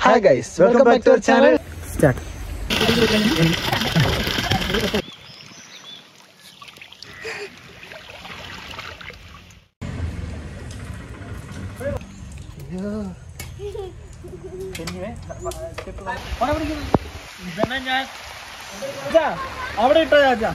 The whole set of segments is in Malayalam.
Hi guys welcome back to our channel start അവിടെ ഇട്ടോ ചാച്ചാ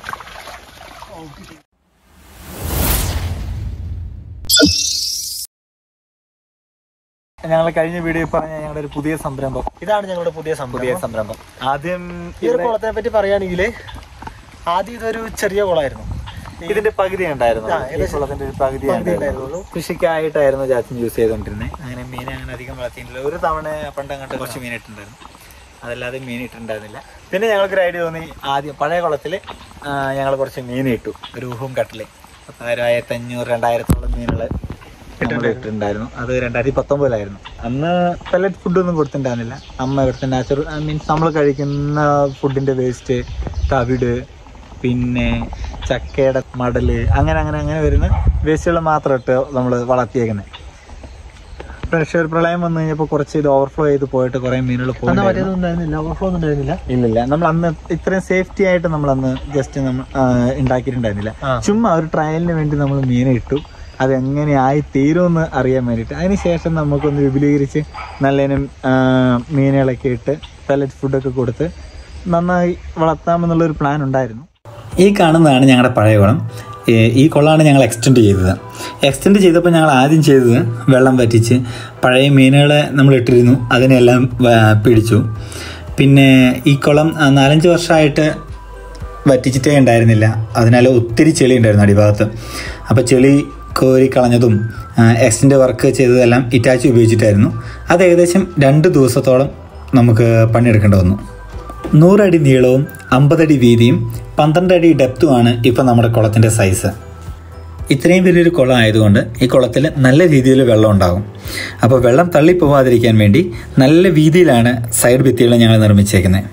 ഞങ്ങൾ കഴിഞ്ഞ വീഡിയോ പറഞ്ഞ ഞങ്ങളുടെ ഒരു പുതിയ സംരംഭം ഇതാണ് ഞങ്ങളുടെ പുതിയ പുതിയ സംഭവം സംരംഭം ആദ്യം ഈ ഒരു കുളത്തെ പറ്റി പറയുകയാണെങ്കിൽ ആദ്യം ഇതൊരു ചെറിയ കുളമായിരുന്നു ഇതിന്റെ പകുതി ഉണ്ടായിരുന്നു ആ, ഈ ഏകദേശം കുളത്തിന്റെ ഒരു പകുതി പകുതി ഉണ്ടായിരുന്നുള്ളൂ ഉണ്ടായിരുന്നുള്ളൂ. കൃഷിക്കായിട്ടായിരുന്നു ചാച്ചൻ യൂസ് ചെയ്തോണ്ടിരുന്നത് അങ്ങനെ മീൻ അങ്ങനെ അധികം വളർത്തിയിട്ടില്ല ഒരു തവണ പണ്ട് അങ്ങോട്ട് കുറച്ച് മീൻ ഇട്ടുണ്ടായിരുന്നു അതല്ലാതെ മീൻ ഇട്ടിട്ടുണ്ടായിരുന്നില്ല പിന്നെ ഞങ്ങൾക്ക് ഒരു ഐഡിയ തോന്നി ആദ്യം പഴയ കുളത്തിൽ ഞങ്ങൾ കുറച്ച് മീൻ ഇട്ടു ഒരു ഊഹും കട്ടില് പത്തായിരം ആയിരത്തി അഞ്ഞൂറ് രണ്ടായിരത്തോളം മീനുകൾ ഇട്ടിട്ടുണ്ടായിരുന്നു അത് രണ്ടായിരത്തി പത്തൊമ്പതിലായിരുന്നു അന്ന് പെല്ലറ്റ് ഫുഡൊന്നും കൊടുത്തിട്ടുണ്ടായിരുന്നില്ല അമ്മ ഇവിടുത്തെ നാച്ചുറൽ മീൻസ് നമ്മൾ കഴിക്കുന്ന ഫുഡിന്റെ വേസ്റ്റ് തവിട് പിന്നെ ചക്കയുടെ മടല് അങ്ങനെ അങ്ങനെ അങ്ങനെ വരുന്ന വേസ്റ്റുകൾ മാത്രം ഇട്ട് നമ്മൾ വളർത്തിയേക്കുന്നത് പക്ഷേ ഒരു പ്രളയം വന്നു കഴിഞ്ഞപ്പോൾ കുറച്ച് ഇത് ഓവർഫ്ലോ ചെയ്ത് പോയിട്ട് കുറെ മീനുകൾ അന്ന് പോയി മറ്റേതൊന്നും ഉണ്ടായിരുന്നില്ല ഓവർഫ്ലോ ഒന്നും ഉണ്ടായിരുന്നില്ല ഇല്ലില്ല നമ്മൾ അന്ന് ഇത്രയും സേഫ്റ്റി ആയിട്ട് നമ്മൾ അന്ന് ജസ്റ്റ് നമ്മൾ ഉണ്ടാക്കിയിട്ടുണ്ടായിരുന്നില്ല ആ. ചുമ്മാ ഒരു ട്രയലിന് വേണ്ടി നമ്മൾ മീനെ ഇട്ടു അതെങ്ങനെയായി തീരുമെന്ന് അറിയാൻ വേണ്ടിയിട്ട് അതിനുശേഷം നമുക്കൊന്ന് വിപുലീകരിച്ച് നല്ലതിനും മീനുകളൊക്കെ ഇട്ട് പലറ്റ് ഫുഡൊക്കെ കൊടുത്ത് നന്നായി വളർത്താമെന്നുള്ളൊരു പ്ലാൻ ഉണ്ടായിരുന്നു ഈ കാണുന്നതാണ് ഞങ്ങളുടെ പഴയ കുളം ഈ കുളമാണ് ഞങ്ങൾ എക്സ്റ്റെൻഡ് ചെയ്തത് എക്സ്റ്റെൻഡ് ചെയ്തപ്പോൾ ഞങ്ങൾ ആദ്യം ചെയ്തത് വെള്ളം വറ്റിച്ച് പഴയ മീനുകളെ നമ്മൾ ഇട്ടിരുന്നു അതിനെല്ലാം വ- പിടിച്ചു പിന്നെ ഈ കുളം ആ, നാലഞ്ച് വർഷമായിട്ട് വറ്റിച്ചിട്ടേ ഉണ്ടായിരുന്നില്ല അതിനാൽ ഒത്തിരി ചെളി ഉണ്ടായിരുന്നു അടിഭാഗത്ത് അപ്പോൾ ചെളി കോരി കളഞ്ഞതും എക്സ്റ്റെൻഡ് വർക്ക് ചെയ്തതെല്ലാം ഇറ്റാച്ചി ഉപയോഗിച്ചിട്ടായിരുന്നു അത് ഏകദേശം രണ്ട് ദിവസത്തോളം നമുക്ക് പണിയെടുക്കേണ്ടി വന്നു നൂറടി നീളവും അമ്പതടി വീതിയും പന്ത്രണ്ട് അടി ഡെപ്തുമാണ് ഇപ്പം നമ്മുടെ കുളത്തിൻ്റെ സൈസ് ഇത്രയും വലിയൊരു കുളം ആയതുകൊണ്ട് ഈ കുളത്തിൽ നല്ല രീതിയിൽ വെള്ളം ഉണ്ടാകും അപ്പോൾ വെള്ളം തള്ളിപ്പോവാതിരിക്കാൻ വേണ്ടി നല്ല വീതിയിലാണ് സൈഡ് ഭിത്തികൾ ഞങ്ങൾ നിർമ്മിച്ചേക്കുന്നത്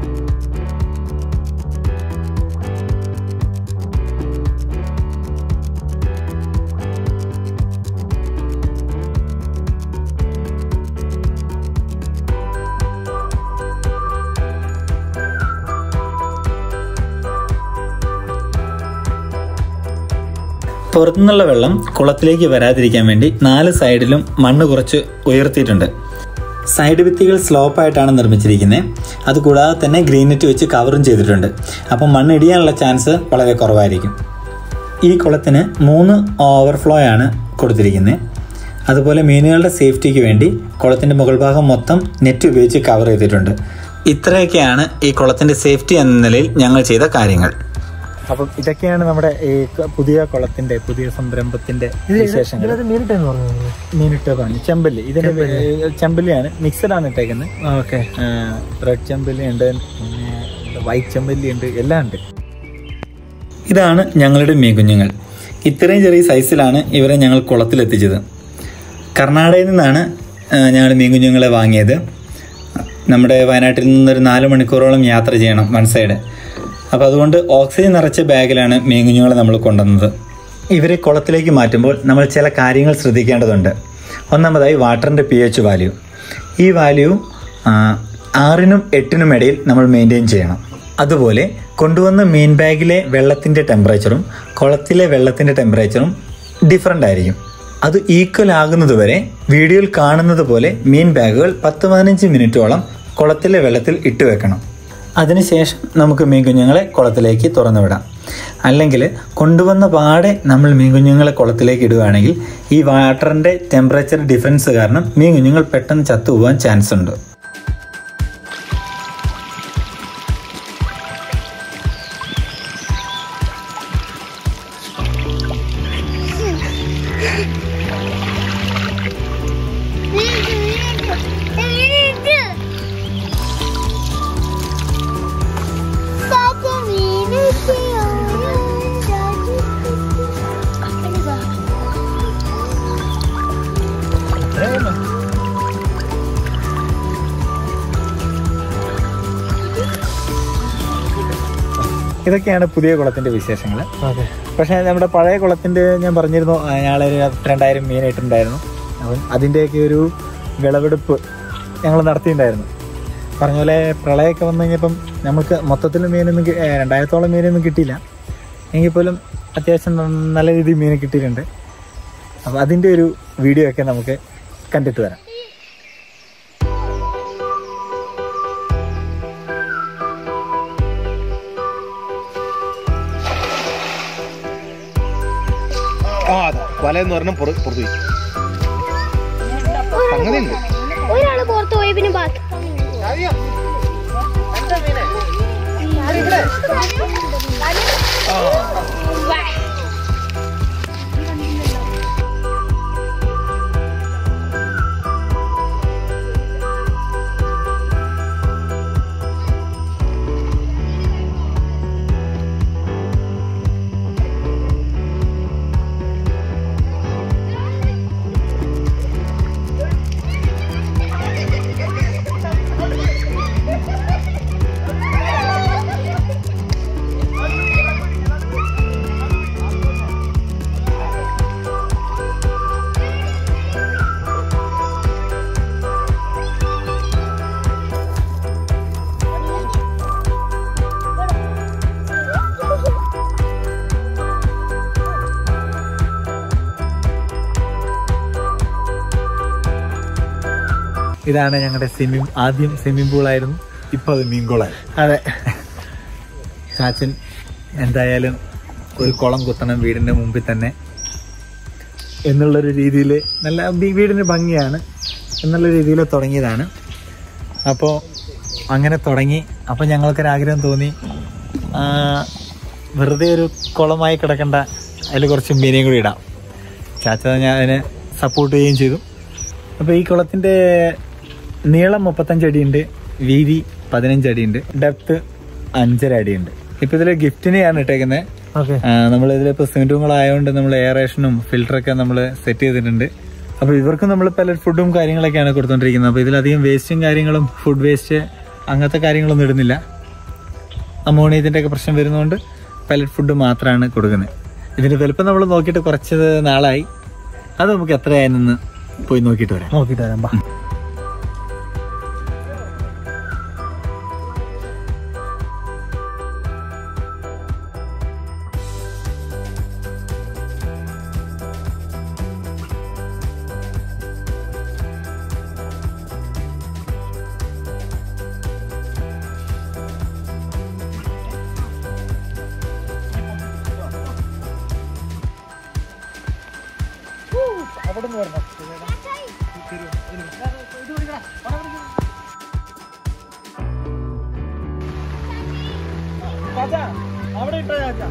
പുറത്തുനിന്നുള്ള വെള്ളം കുളത്തിലേക്ക് വരാതിരിക്കാൻ വേണ്ടി നാല് സൈഡിലും മണ്ണ് കുറച്ച് ഉയർത്തിയിട്ടുണ്ട് സൈഡ് ഭിത്തികൾ സ്ലോപ്പായിട്ടാണ് നിർമ്മിച്ചിരിക്കുന്നത് അതുകൂടാതെ തന്നെ ഗ്രീൻ നെറ്റ് വെച്ച് കവറും ചെയ്തിട്ടുണ്ട് അപ്പം മണ്ണ് ഇടിയാനുള്ള ചാൻസ് വളരെ കുറവായിരിക്കും ഈ കുളത്തിന് മൂന്ന് ഓവർഫ്ലോ ആണ് കൊടുത്തിരിക്കുന്നത് അതുപോലെ മീനുകളുടെ സേഫ്റ്റിക്ക് വേണ്ടി കുളത്തിൻ്റെ മുകൾ ഭാഗം മൊത്തം നെറ്റ് ഉപയോഗിച്ച് കവർ ചെയ്തിട്ടുണ്ട് ഇത്രയൊക്കെയാണ് ഈ കുളത്തിൻ്റെ സേഫ്റ്റി എന്ന നിലയിൽ ഞങ്ങൾ ചെയ്ത കാര്യങ്ങൾ അപ്പം ഇതൊക്കെയാണ് നമ്മുടെ ഈ ക- പുതിയ കുളത്തിന്റെ പുതിയ സംരംഭത്തിന്റെ വിശേഷങ്ങൾ ഇതിനകത്ത് മീനിട്ടെന്ന് പറഞ്ഞു മീനിട്ട് പറഞ്ഞു ചെമ്പല്ലി ഇതിന് ചെമ്പല്ലിയാണ് മിക്സഡ് ആണ് ഇട്ടേക്കുന്നത് ഓക്കെ റെഡ് ചെമ്പല്ലി ഉണ്ട് പിന്നെ വൈറ്റ് ചെമ്പല്ലി ഉണ്ട് എല്ലാം ഉണ്ട് ഇതാണ് ഞങ്ങളുടെ മീൻ കുഞ്ഞുങ്ങൾ ഇത്രയും ചെറിയ സൈസിലാണ് ഇവരെ ഞങ്ങൾ കുളത്തിലെത്തിച്ചത് കർണാടകയിൽ നിന്നാണ് ആ, ഞങ്ങൾ മീൻ കുഞ്ഞുങ്ങളെ വാങ്ങിയത് നമ്മുടെ വയനാട്ടിൽ നിന്നൊരു നാല് മണിക്കൂറോളം യാത്ര ചെയ്യണം വൺ സൈഡ് അപ്പോൾ അതുകൊണ്ട് ഓക്സിജൻ നിറച്ച ബാഗിലാണ് മീൻ കുഞ്ഞുങ്ങളെ നമ്മൾ കൊണ്ടുവന്നത് ഇവരെ കുളത്തിലേക്ക് മാറ്റുമ്പോൾ നമ്മൾ ചില കാര്യങ്ങൾ ശ്രദ്ധിക്കേണ്ടതുണ്ട് ഒന്നാമതായി വാട്ടറിൻ്റെ പി എച്ച് വാല്യൂ ഈ വാല്യൂ ആ, ആറിനും എട്ടിനും ഇടയിൽ നമ്മൾ മെയിൻറ്റെയിൻ ചെയ്യണം അതുപോലെ കൊണ്ടുവന്ന മീൻ ബാഗിലെ വെള്ളത്തിൻ്റെ ടെമ്പറേച്ചറും കുളത്തിലെ വെള്ളത്തിൻ്റെ ടെമ്പറേച്ചറും ഡിഫറൻ്റ് ആയിരിക്കും അത് ഈക്വൽ ആകുന്നത് വരെ വീഡിയോയിൽ കാണുന്നത് പോലെ മീൻ ബാഗുകൾ പത്ത് പതിനഞ്ച് മിനിറ്റോളം കുളത്തിലെ വെള്ളത്തിൽ ഇട്ട് വെക്കണം അതിനുശേഷം നമുക്ക് മീൻ കുഞ്ഞുങ്ങളെ കുളത്തിലേക്ക് തുറന്നു വിടാം അല്ലെങ്കിൽ കൊണ്ടുവന്ന പാടെ നമ്മൾ മീൻ കുഞ്ഞുങ്ങളെ കുളത്തിലേക്ക് ഇടുകയാണെങ്കിൽ ഈ വാട്ടറിൻ്റെ ടെമ്പറേച്ചർ ഡിഫറൻസ് കാരണം മീൻ കുഞ്ഞുങ്ങൾ പെട്ടെന്ന് ചത്തുപോകാൻ ചാൻസ് ഉണ്ട് ഇതൊക്കെയാണ് പുതിയ കുളത്തിന്റെ വിശേഷങ്ങൾ ഓക്കെ പക്ഷേ നമ്മുടെ പഴയ കുളത്തിന്റെ ഞാൻ പറഞ്ഞിരുന്നു ഞങ്ങളൊരു രണ്ടായിരം മീനായിട്ടുണ്ടായിരുന്നു അപ്പം അതിൻ്റെയൊക്കെ ഒരു വിളവെടുപ്പ് ഞങ്ങൾ നടത്തിയിട്ടുണ്ടായിരുന്നു പറഞ്ഞ പോലെ പ്രളയമൊക്കെ വന്നു കഴിഞ്ഞപ്പം നമുക്ക് മൊത്തത്തിൽ മീനൊന്നും കി- ഏ, രണ്ടായിരത്തോളം മീനൊന്നും കിട്ടിയില്ല എങ്കിൽ പോലും അത്യാവശ്യം ന- നല്ല രീതിയിൽ മീൻ കിട്ടിയിട്ടുണ്ട് അപ്പോൾ അതിൻ്റെ ഒരു വീഡിയോ ഒക്കെ നമുക്ക് കണ്ടിട്ട് വരാം ആ അതാ വലയെന്ന് പറഞ്ഞാൽ പുറത്തു പോയി സംഗതി ഉണ്ട് ഒരാള് പുറത്ത് പോയി പിന്നെ ബാക്കി ഇതാണ് ഞങ്ങളുടെ സ്വിമ്മിംഗ് ആദ്യം സ്വിമ്മിംഗ് പൂളായിരുന്നു ഇപ്പോൾ അത് മീൻ കുളമായി അതെ ചാച്ചൻ എന്തായാലും ഒരു കുളം കുത്തണം വീടിന്റെ മുമ്പിൽ തന്നെ എന്നുള്ളൊരു രീതിയിൽ നല്ല ബി- വീടിന് ഭംഗിയാണ് എന്നുള്ള രീതിയിൽ തുടങ്ങിയതാണ് അപ്പോൾ അങ്ങനെ തുടങ്ങി അപ്പോൾ ഞങ്ങൾക്കൊരാഗ്രഹം തോന്നി ആ, വെറുതെ ഒരു കുളമായി കിടക്കണ്ട അതിൽ കുറച്ച് മീനെയും കൂടി ഇടാം ചാച്ച ഞാൻ അതിനെ സപ്പോർട്ട് ചെയ്യുകയും ചെയ്തു അപ്പോൾ ഈ കുളത്തിൻ്റെ നീളം മുപ്പത്തഞ്ച് അടിയുണ്ട് വീതി പതിനഞ്ച് അടിയുണ്ട് ഡെപ്ത് അഞ്ചര അടിയുണ്ട് ഇപ്പം ഇതിൽ ഗിഫ്റ്റിനെയാണ് ഇട്ടേക്കുന്നത് ഓക്കെ നമ്മൾ ഇതിലിപ്പോൾ സിമെന്റ് ആയതുകൊണ്ട് നമ്മൾ എയറേഷനും ഫിൽറ്ററൊക്കെ നമ്മൾ സെറ്റ് ചെയ്തിട്ടുണ്ട് അപ്പോൾ ഇവർക്ക് നമ്മൾ പലറ്റ് ഫുഡും കാര്യങ്ങളൊക്കെയാണ് കൊടുത്തോണ്ടിരിക്കുന്നത് അപ്പോൾ ഇതിലധികം വേസ്റ്റും കാര്യങ്ങളും ഫുഡ് വേസ്റ്റ് അങ്ങനത്തെ കാര്യങ്ങളൊന്നും ഇടുന്നില്ല അമോണിയത്തിൻ്റെ ഒക്കെ പ്രശ്നം വരുന്നതുകൊണ്ട് പലറ്റ് ഫുഡ് മാത്രമാണ് കൊടുക്കുന്നത് ഇതിന്റെ വലുപ്പം നമ്മൾ നോക്കിയിട്ട് കുറച്ച് നാളായി അത് നമുക്ക് എത്രയായെന്ന് പോയി നോക്കിയിട്ട് വരാം നോക്കിട്ട് വരാം ബാ അവിടെ ഇട്ടോ ചാച്ചാ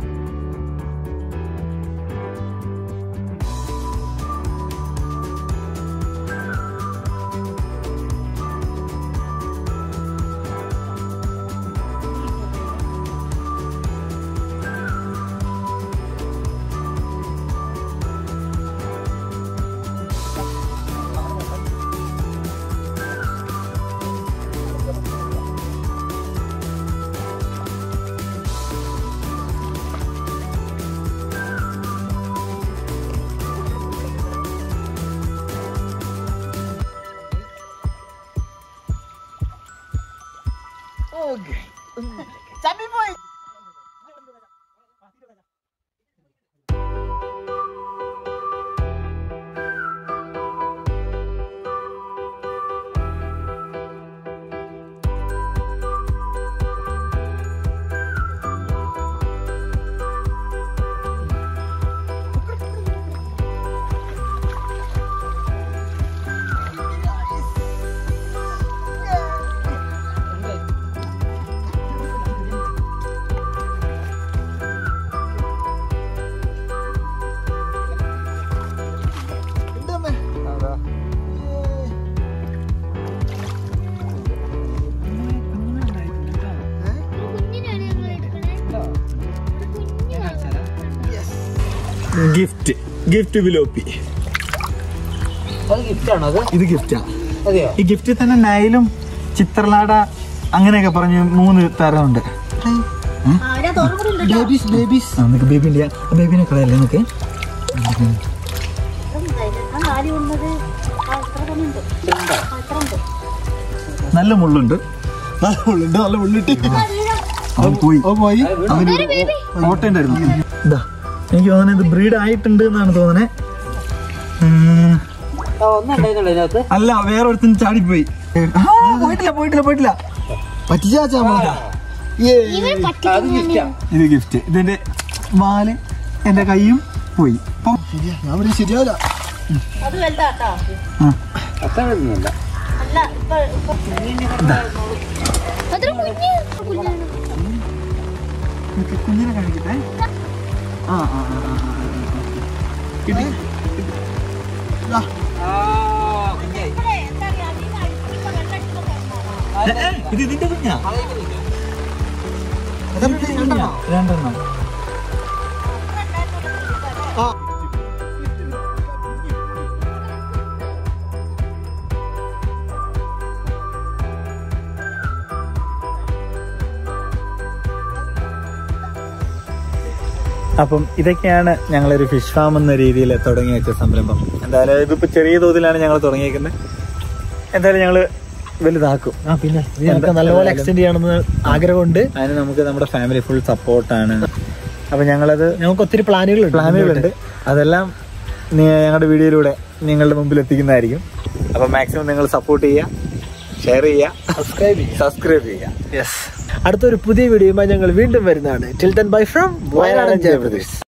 കുഞ്ഞിനാണ് ഞങ്ങൾ എടുക്കണേ ഗിഫ്റ്റ് ഗിഫ്റ്റ് വിലോപ്പി അത് ഗിഫ്റ്റാണോ അത് ഇത് ഗിഫ്റ്റാ അതെയോ ഈ ഗിഫ്റ്റിൽ തന്നെ നൈലും ചിത്രലാട അങ്ങനെയൊക്കെ പറഞ്ഞ് മൂന്ന് തരമുണ്ട് ആരാ തുറന്നുണ്ട് ബേബീസ് ബേബീസ് ആ നമുക്ക് ബേബിൻ്റെ ബേബിനെ കളയല്ലേ നമുക്ക് നാല് കൊണ്ടത് അത്ര തന്നെ ഉണ്ട് അത്ര ഉണ്ട് നല്ല മുള്ളുണ്ട് നല്ല ഉള്ളുണ്ട് നല്ല ഉള്ളിട്ട് അവൻ പോയി ഓ പോയി അവന് ഓട്ടേണ്ടായിരുന്നു ഇതാ എനിക്ക് തോന്നുന്നത് ഇത് ബ്രീഡ് ആയിട്ടുണ്ട് എന്നാണ് തോന്നുന്നത് അല്ല വേറെ ഒരുത്തിന് ചാടിപ്പോയി ആ, പോയിട്ടില്ല പോയിട്ടില്ല പോയിട്ടില്ല പറ്റിച്ചാച്ചാ നമ്മളെ ഏ ഇവൻ പറ്റിക്കുന്നു ഇത് ഗിഫ്റ്റ് ഇതിന്റെ വാല് എന്റെ കൈയും പോയി അപ്പം ശരിയാ ഞാൻ പറയും ശരിയാവില്ല അത് വലുതാട്ടോ ആ, അല്ല ഇപ്പൊ ഇപ്പൊ അതൊരു കുഞ്ഞ് കുഞ്ഞാണ് നിനക്ക് കുഞ്ഞിനെ കാണിക്കട്ടെ ആ ആ ആ, ആ, ആ, ആ, ആ. കിട്ടി ഇതാ. ഇവിടെ എന്താ അറിയാ അതിന് അടിച്ചിട്ട് വെള്ളടിച്ചിട്ട് കിടന്നതാ. ഏ, ഏ, ഇത് ഇതിന്റെ കുഞ്ഞാ അതെന്ത് രണ്ടെണ്ണോ? രണ്ടെണ്ണം അപ്പം ഇതൊക്കെയാണ് ഞങ്ങളൊരു ഫിഷ് ഫാം എന്ന രീതിയിൽ തുടങ്ങി വെച്ച സംരംഭം എന്തായാലും ഇതിപ്പോ ചെറിയ തോതിലാണ് ഞങ്ങൾ തുടങ്ങിയേക്കുന്നത് എന്തായാലും ഞങ്ങൾ വലുതാക്കും ആ പിന്നെ ഇത് ഞങ്ങൾക്ക് നല്ലപോലെ എക്സ്റ്റെൻഡ് ചെയ്യണമെന്ന് ആഗ്രഹമുണ്ട് അതിന് നമുക്ക് നമ്മുടെ ഫാമിലി ഫുൾ സപ്പോർട്ടാണ് അപ്പൊ ഞങ്ങളത് ഞങ്ങൾക്ക് ഒത്തിരി പ്ലാനുകളുണ്ട് പ്ലാനുകളുണ്ട് അതെല്ലാം നി- ഞങ്ങളുടെ വീഡിയോയിലൂടെ നിങ്ങളുടെ മുമ്പിൽ എത്തിക്കുന്നതായിരിക്കും അപ്പൊ മാക്സിമം നിങ്ങൾ സപ്പോർട്ട് ചെയ്യുക ഷെയർ ചെയ്യുക സബ്സ്ക്രൈബ് ചെയ്യുക സബ്സ്ക്രൈബ് ചെയ്യുക യെസ് അടുത്തൊരു പുതിയ വീഡിയോയുമായി ഞങ്ങൾ വീണ്ടും വരുന്നതാണ് till then bye from Wayanad ജയപ്രദേശ്